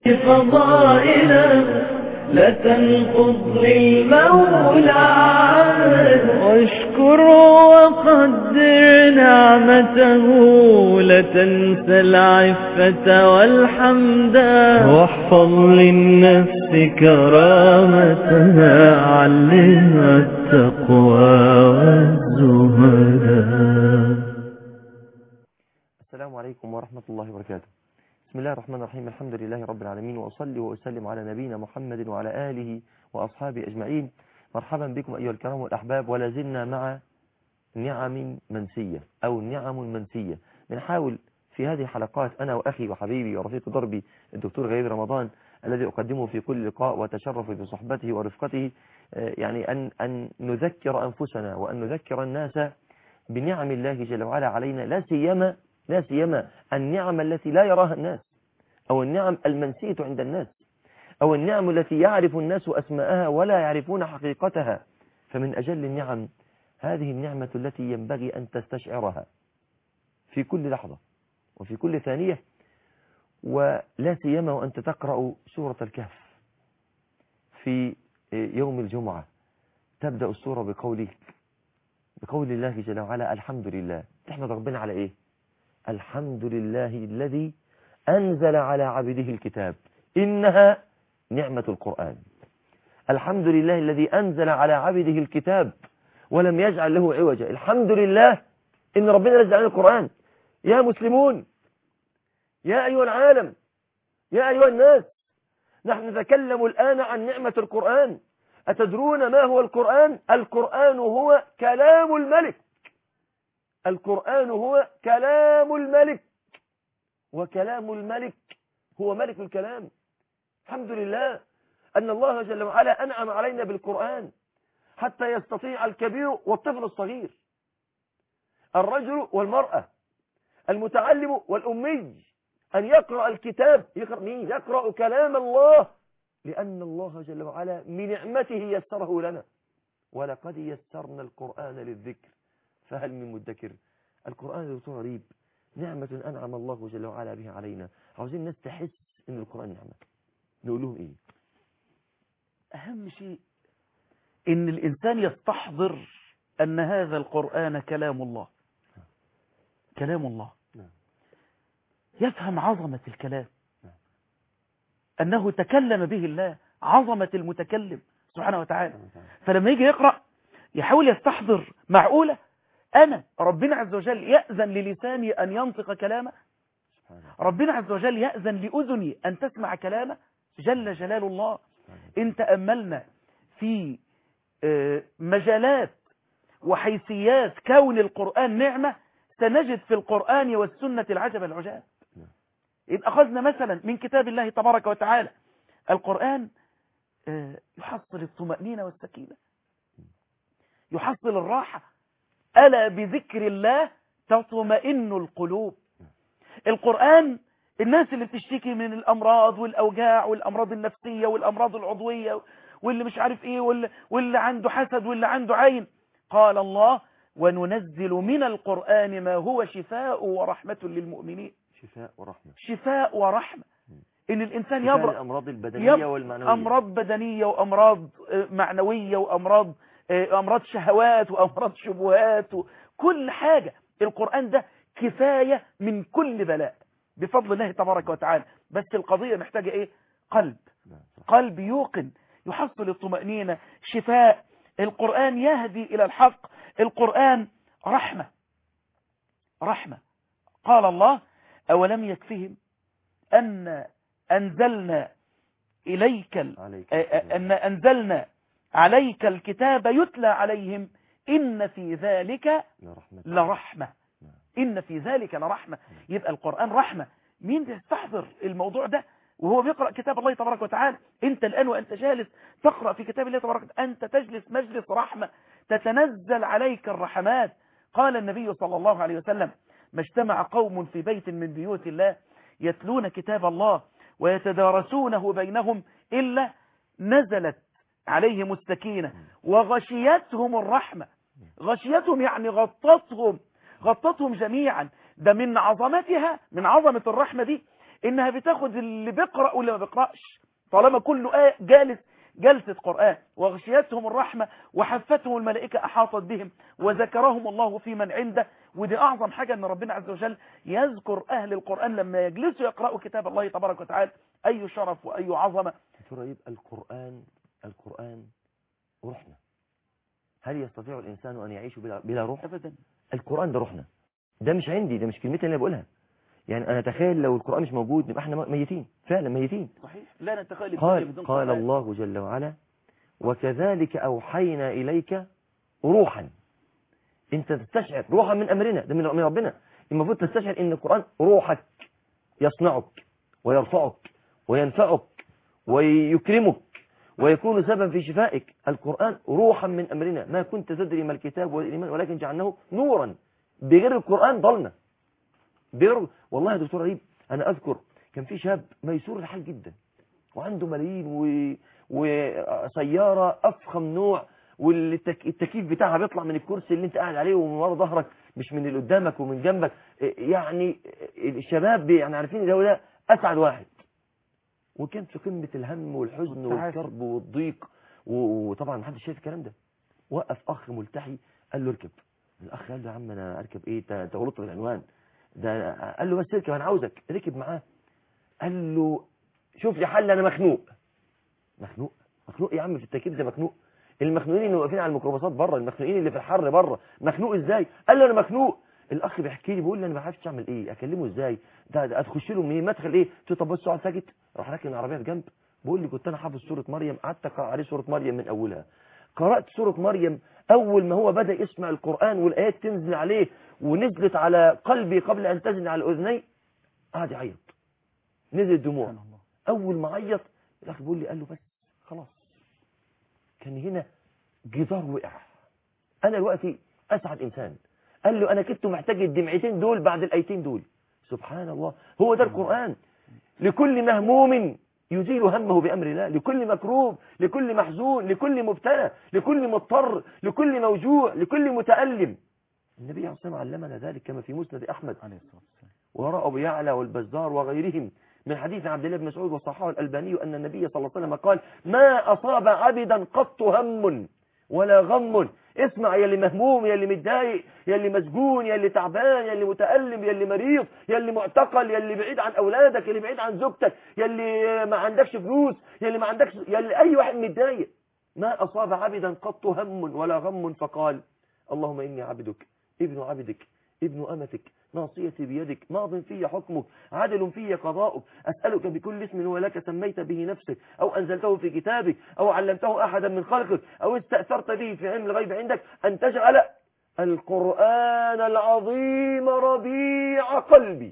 فضائلا لا تنقض للمولى واشكر وقدر نعمته لا تنسى العفة والحمد واحفظ للنفس كرامتها علمها التقوى والزهداء السلام عليكم ورحمة الله وبركاته بسم الله الرحمن الرحيم الحمد لله رب العالمين وأصلي وأسلم على نبينا محمد وعلى آله وأصحابه أجمعين مرحبا بكم أيها الكرام والأحباب ولا زلنا مع نعم منسية أو نعم منسية بنحاول في هذه الحلقات أنا وأخي وحبيبي ورفيق دربي الدكتور غريب رمضان الذي أقدمه في كل لقاء وتشرف بصحبته ورفقته يعني أن, أن نذكر أنفسنا وأن نذكر الناس بنعم الله جل وعلا علينا لا سيما لا سيما النعم التي لا يراها الناس أو النعم المنسية عند الناس أو النعم التي يعرف الناس أسماءها ولا يعرفون حقيقتها فمن أجل النعم هذه النعمة التي ينبغي أن تستشعرها في كل لحظة وفي كل ثانية ولا سيما وأنت تقرأ سورة الكهف في يوم الجمعة تبدأ السورة بقوله بقول الله جل وعلا الحمد لله تحمد ربنا على إيه الحمد لله الذي أنزل على عبده الكتاب إنها نعمة القرآن الحمد لله الذي أنزل على عبده الكتاب ولم يجعل له عوجا الحمد لله إن ربنا نزل علينا القرآن يا مسلمون يا أيها العالم يا أيها الناس نحن نتكلم الآن عن نعمة القرآن أتدرون ما هو القرآن القرآن هو كلام الملك القرآن هو كلام الملك وكلام الملك هو ملك الكلام الحمد لله أن الله جل وعلا أنعم علينا بالقرآن حتى يستطيع الكبير والطفل الصغير الرجل والمرأة المتعلم والأمي أن يقرأ الكتاب يقرأ مين يقرأ كلام الله لأن الله جل وعلا من نعمته يسره لنا ولقد يسرنا القرآن للذكر فهل من مدكر القرآن يا دكتور غريب نعمة أنعم الله جل وعلا بها علينا عاوزين الناس تحس إن القرآن نعمة نقول لهم إيه أهم شيء إن الإنسان يستحضر أن هذا القرآن كلام الله كلام الله يفهم عظمة الكلام أنه تكلم به الله عظمة المتكلم سبحانه وتعالى فلما يجي يقرأ يحاول يستحضر معقولة أنا ربنا عز وجل يأذن للساني أن ينطق كلامه ربنا عز وجل يأذن لأذني أن تسمع كلامه جل جلال الله إن تأملنا في مجالات وحيثيات كون القرآن نعمة سنجد في القرآن والسنة العجب العجاب إذ أخذنا مثلا من كتاب الله تبارك وتعالى القرآن يحصل الطمأنينة والسكينة يحصل الراحة ألا بذكر الله تطمئن القلوب القرآن الناس اللي بتشتكي من الأمراض والأوجاع والأمراض النفسية والأمراض العضوية واللي مش عارف إيه واللي, واللي عنده حسد واللي عنده عين قال الله وننزل من القرآن ما هو شفاء ورحمة للمؤمنين شفاء ورحمة شفاء ورحمة إن الإنسان شفاء يبرأ الأمراض البدنية والمعنوية أمراض بدنية وأمراض معنوية وأمراض أمراض شهوات وأمراض شبهات كل حاجة القرآن ده كفاية من كل بلاء بفضل الله تبارك وتعالى بس القضية محتاجة إيه قلب قلب يوقن يحصل الطمأنينة شفاء القرآن يهدي إلى الحق القرآن رحمة رحمة قال الله أولم يكفهم أن أنزلنا إليك عليك أن أنزلنا عليك الكتاب يتلى عليهم إن في ذلك لرحمة لرحمة إن في ذلك لرحمة يبقى القرآن رحمة مين يستحضر الموضوع ده وهو بيقرأ كتاب الله تبارك وتعالى انت الآن وانت جالس تقرأ في كتاب الله تبارك وتعالى انت تجلس مجلس رحمة تتنزل عليك الرحمات قال النبي صلى الله عليه وسلم ما اجتمع قوم في بيت من بيوت الله يتلون كتاب الله ويتدارسونه بينهم إلا نزلت عليهم السكينة وغشيتهم الرحمة غشيتهم يعني غطتهم غطتهم جميعا ده من عظمتها من عظمة الرحمة دي انها بتاخد اللي بيقرأ واللي ما بيقرأش طالما كله آية جالس جلسة قرآن وغشيتهم الرحمة وحفتهم الملائكة أحاطت بهم وذكرهم الله في من عنده ودي أعظم حاجة أن ربنا عز وجل يذكر أهل القرآن لما يجلسوا يقرأوا كتاب الله تبارك وتعالى أي شرف وأي عظمة دكتور أيوب القرآن القرآن روحنا هل يستطيع الإنسان أن يعيش بلا, بلا روح أبدا القرآن ده روحنا ده مش عندي ده مش كلمتي اللي أنا بقولها يعني أنا أتخيل لو القرآن مش موجود نبقى احنا ميتين فعلا ميتين صحيح لا نتخيل الدنيا قال بدون قال قرآن. الله جل وعلا وكذلك أوحينا إليك روحا انت تستشعر روحا من أمرنا ده من من ربنا المفروض تستشعر ان القرآن روحك يصنعك ويرفعك وينفعك ويكرمك ويكون سببا في شفائك القرآن روحا من أمرنا ما كنت تدري ما الكتاب والإيمان ولكن جعلناه نورا بغير القرآن ضلنا بغير والله يا دكتور عيب أنا أذكر كان في شاب ميسور الحال جدا وعنده ملايين و... وسيارة أفخم نوع والتكييف بتاعها بيطلع من الكرسي اللي انت قاعد عليه ومن ورا ظهرك مش من اللي قدامك ومن جنبك يعني الشباب بي- يعني عارفين ده ده أسعد واحد وكان في قمة الهم والحزن والتعاسة. والكرب والضيق و- وطبعا محدش شايف الكلام ده وقف أخ ملتحي قال له اركب الأخ قال له يا عم أنا أركب إيه انت أنت غلطت في العنوان ده قال له بس اركب أنا عاوزك ركب معاه قال له شوف لي حل أنا مخنوق مخنوق مخنوق يا عم في التكييف ده مخنوق المخنوقين اللي واقفين على الميكروباصات بره المخنوقين اللي في الحر بره مخنوق ازاي قال له انا مخنوق الاخ بيحكي لي بيقول لي انا ما عرفتش اعمل ايه اكلمه ازاي ده, ده اتخش له منين مدخل ايه قلت له طب بص اقعد ساكت راح راكن العربيه في جنب بيقول لي كنت انا حافظ سوره مريم قعدت اقرا عليه سوره مريم من اولها قرات سوره مريم اول ما هو بدا يسمع القران والايات تنزل عليه ونزلت على قلبي قبل ان تنزل على اذني قعد يعيط نزل دموع سبحان الله اول ما عيط الاخ بيقول لي قال له بس خلاص كان هنا جدار وقع انا دلوقتي اسعد انسان قال له انا كنت محتاج الدمعتين دول بعد الايتين دول سبحان الله هو ده القران لكل مهموم يزيل همه بامر الله لكل مكروب لكل محزون لكل مبتلى لكل مضطر لكل موجوع لكل متالم النبي عليه الصلاه والسلام علمنا ذلك كما في مسند احمد عليه الصلاة والسلام وراء أبو يعلى والبزار وغيرهم من حديث عبد الله بن مسعود وصححه الألباني أن النبي صلى الله عليه وسلم قال ما أصاب عبدا قط هم ولا غم اسمع يا اللي مهموم يا اللي متضايق يا اللي مسجون يا اللي تعبان يا اللي متألم يا اللي مريض يا اللي معتقل يا اللي بعيد عن أولادك يا اللي بعيد عن زوجتك يا اللي ما عندكش فلوس يا اللي ما عندكش يا اللي أي واحد متضايق ما أصاب عبدا قط هم ولا غم فقال اللهم إني عبدك ابن عبدك ابن أمتك ناصيتي بيدك ماض في حكمك عدل في قضاؤك أسألك بكل اسم هو لك سميت به نفسك أو أنزلته في كتابك أو علمته أحدا من خلقك أو استأثرت به في علم الغيب عندك أن تجعل القرآن العظيم ربيع قلبي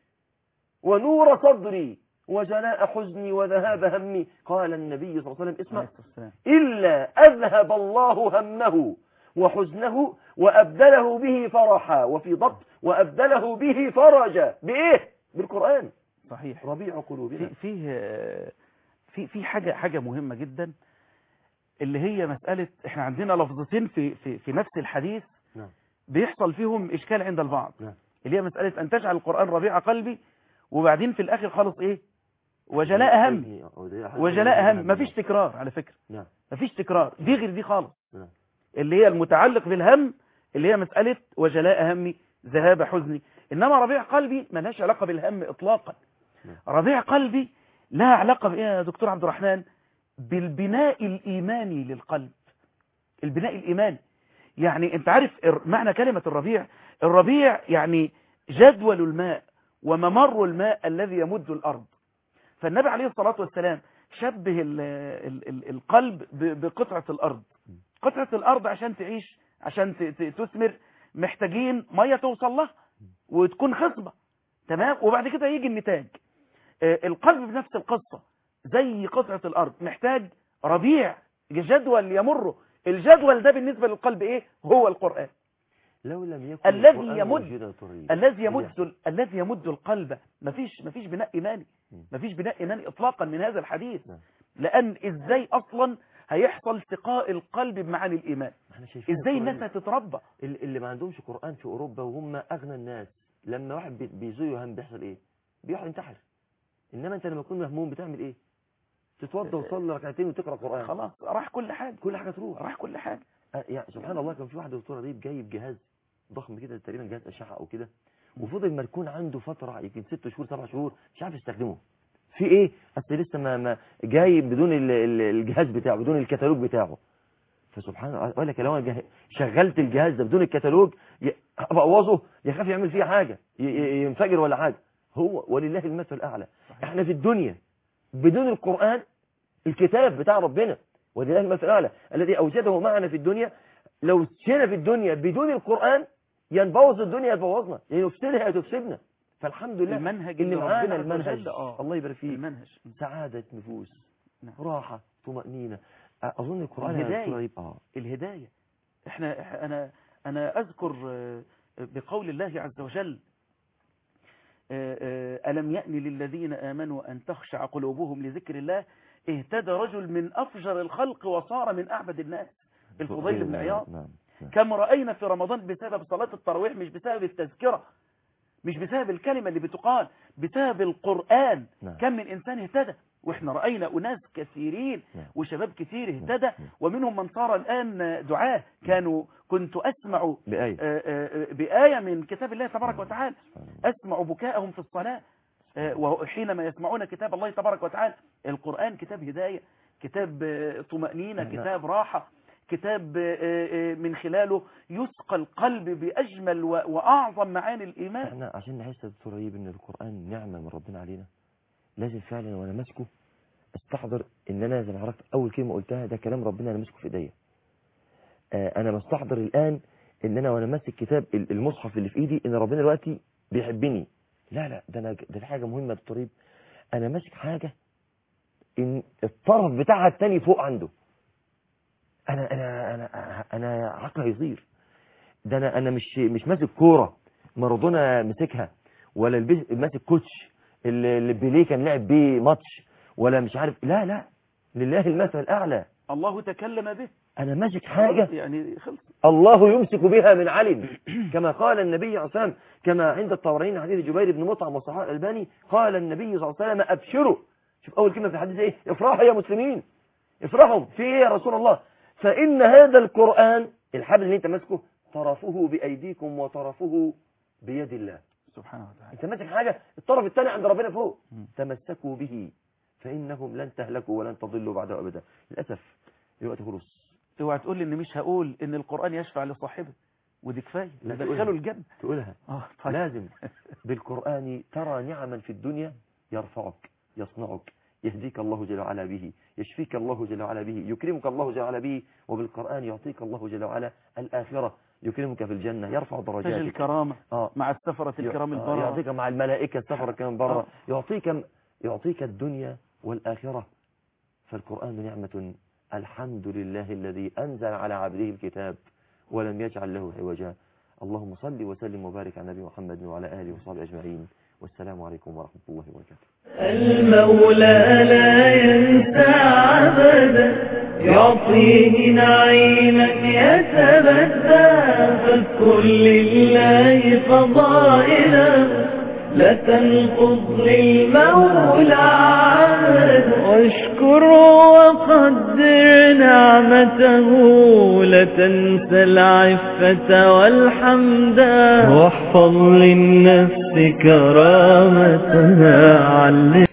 ونور صدري وجلاء حزني وذهاب همي قال النبي صلى الله عليه وسلم اسمع عليه الصلاة والسلام إلا أذهب الله همه وحزنه وأبدله به فرحا وفي ضبط وأبدله به فرجا بإيه؟ بالقرآن صحيح ربيع قلوبنا في فيه آه، في في حاجة حاجة مهمة جدا اللي هي مسألة احنا عندنا لفظتين في في في نفس الحديث نعم. بيحصل فيهم إشكال عند البعض نعم. اللي هي مسألة أن تجعل القرآن ربيع قلبي وبعدين في الآخر خالص إيه وجلاء هم وجلاء هم مفيش تكرار على فكرة نعم مفيش تكرار دي غير دي خالص نعم. اللي هي المتعلق بالهم اللي هي مسألة وجلاء همي ذهاب حزني إنما ربيع قلبي ملهاش علاقة بالهم إطلاقا نعم. ربيع قلبي لها علاقة بإيه يا دكتور عبد الرحمن بالبناء الإيماني للقلب البناء الإيماني يعني انت عارف الر- معنى كلمة الربيع الربيع يعني جدول الماء وممر الماء الذي يمد الأرض فالنبي عليه الصلاة والسلام شبه ال ال ال القلب ب- بقطعة الأرض قطعة الأرض عشان تعيش عشان ت- ت- تثمر محتاجين مية توصل لها وتكون خصبة تمام وبعد كده يجي النتاج آه، القلب بنفس القصة زي قطعة الأرض محتاج ربيع جدول يمره الجدول ده بالنسبة للقلب إيه هو القرآن لو لم يكن الذي القرآن يمد- موجودا يا طريق. الذي يمد ال- الذي يمد القلب مفيش مفيش بناء ايماني مم. مفيش بناء ايماني اطلاقا من هذا الحديث نعم. لان ازاي اصلا هيحصل سقاء القلب بمعاني الايمان احنا شايفين ازاي القرآن الناس هتتربى اللي اللي ما عندهمش قرآن في أوروبا وهم أغنى الناس لما واحد بي- بيزوي هم بيحصل إيه؟ بيروح ينتحر انما انت لما تكون مهموم بتعمل ايه تتوضى وتصلي ركعتين وتقرا قران خلاص راح كل حاجة كل حاجه تروح راح كل حاجة آه، يعني سبحان الله كان في واحد دكتور رهيب جايب جهاز ضخم كده تقريبا جهاز اشعه او كده وفضل مركون عنده فتره يمكن ست شهور سبع شهور مش عارف يستخدمه في ايه اصل لسه ما, ما جايب بدون ال- ال- الجهاز بتاعه بدون الكتالوج بتاعه فسبحان الله اقول لك لو انا جه- شغلت الجهاز ده بدون الكتالوج ي- ابوظه يخاف يعمل فيه حاجه ي- ي- ينفجر ولا حاجه هو ولله المثل الاعلى احنا في الدنيا بدون القران الكتاب بتاع ربنا ولله المثل الاعلى الذي اوجده معنا في الدنيا لو سينا في الدنيا بدون القران ينبوظ الدنيا يبوظنا يا يفسدها يا تفسدنا فالحمد لله المنهج اللي اللي معانا ربنا عز المنهج وجل- آه. الله يبارك فيك المنهج سعادة نفوس نعم. راحة طمأنينة أظن القرآن الهداية. يا دكتور أيوب، آه الهداية احنا إح- انا انا اذكر آه، بقول الله عز وجل آه، آه، ألم يأن للذين آمنوا أن تخشع قلوبهم لذكر الله اهتدى رجل من أفجر الخلق وصار من أعبد الناس الفضيل بن عياض نعم نعم. كما رأينا في رمضان بسبب صلاة التراويح مش بسبب التذكرة مش بسبب الكلمة اللي بتقال بسبب القرآن نعم. كم من إنسان اهتدى واحنا رأينا أناس كثيرين نعم. وشباب كثير اهتدى نعم. ومنهم من صار الآن دعاة كانوا كنت أسمع بآية آه، آه، آه، بآية من كتاب الله تبارك نعم. وتعالى سبحان الله. أسمع بكاءهم في الصلاة آه، وحينما يسمعون كتاب الله تبارك وتعالى القرآن كتاب هداية كتاب آه، طمأنينة نعم. كتاب راحة كتاب آه، آه، من خلاله يسقى القلب بأجمل و- وأعظم معاني الإيمان احنا عشان نحس يا دكتور أيوب ان القرآن نعمة من ربنا علينا لازم فعلا وانا ماسكه استحضر ان انا زي ما عرفت اول كلمة قلتها ده كلام ربنا انا ماسكه في ايديا آه، انا بستحضر الان ان انا وانا ماسك كتاب ال- المصحف اللي في ايدي ان ربنا دلوقتي بيحبني لا لا ده انا ده في حاجة مهمة يا دكتور أيوب. انا ماسك حاجة ان الطرف بتاعها التاني فوق عنده انا انا انا انا عقلي هيطير ده انا انا مش مش ماسك كوره مارادونا مسكها ولا البس- ماسك كوتش اللي اللي بيليه كان لعب بيه ماتش ولا مش عارف لا لا لله المثل الاعلى الله تكلم به انا ماسك حاجه يعني خلص الله يمسك بها من علم كما قال النبي صلى الله عليه وسلم كما عند الطبراني حديث جبير بن مطعم والصحابه الالباني قال النبي صلى الله عليه وسلم ابشروا شوف اول كلمه في الحديث ايه افرحوا يا مسلمين افرحوا في ايه يا رسول الله فان هذا القران الحبل اللي انت ماسكه طرفه بايديكم وطرفه بيد الله سبحانه وتعالى انت ماسك حاجه الطرف الثاني عند ربنا فوق مم. تمسكوا به فانهم لن تهلكوا ولن تضلوا بعده ابدا للاسف الوقت خلص اوعى تقول لي ان مش هقول ان القرآن يشفع لصاحبه ودي كفايه لا ده تقولها. دخلوا الجنة تقولها اه طيب لازم بالقرآن ترى نعما في الدنيا يرفعك يصنعك يهديك الله جل وعلا به يشفيك الله جل وعلا به يكرمك الله جل وعلا به وبالقرآن يعطيك الله جل وعلا الآخرة يكرمك في الجنة يرفع تاج درجاتك الكرامة آه. مع السفرة الكرام آه، البررة يعطيك مع الملائكة السفر كمان بره آه. يعطيك يعطيك الدنيا والآخرة فالقرآن نعمة الحمد لله الذي أنزل على عبده الكتاب ولم يجعل له عوجا اللهم صل وسلم وبارك على نبي محمد وعلى آله وصحبه أجمعين والسلام عليكم ورحمة الله وبركاته المولى لا ينسى عبدا يعطيه نعيما يتبدى فاذكر لله فضائلا لا تنقض للمولى عهد واشكر وقدر نعمته لا تنسى العفة والحمدا واحفظ للنفس كرامتها علم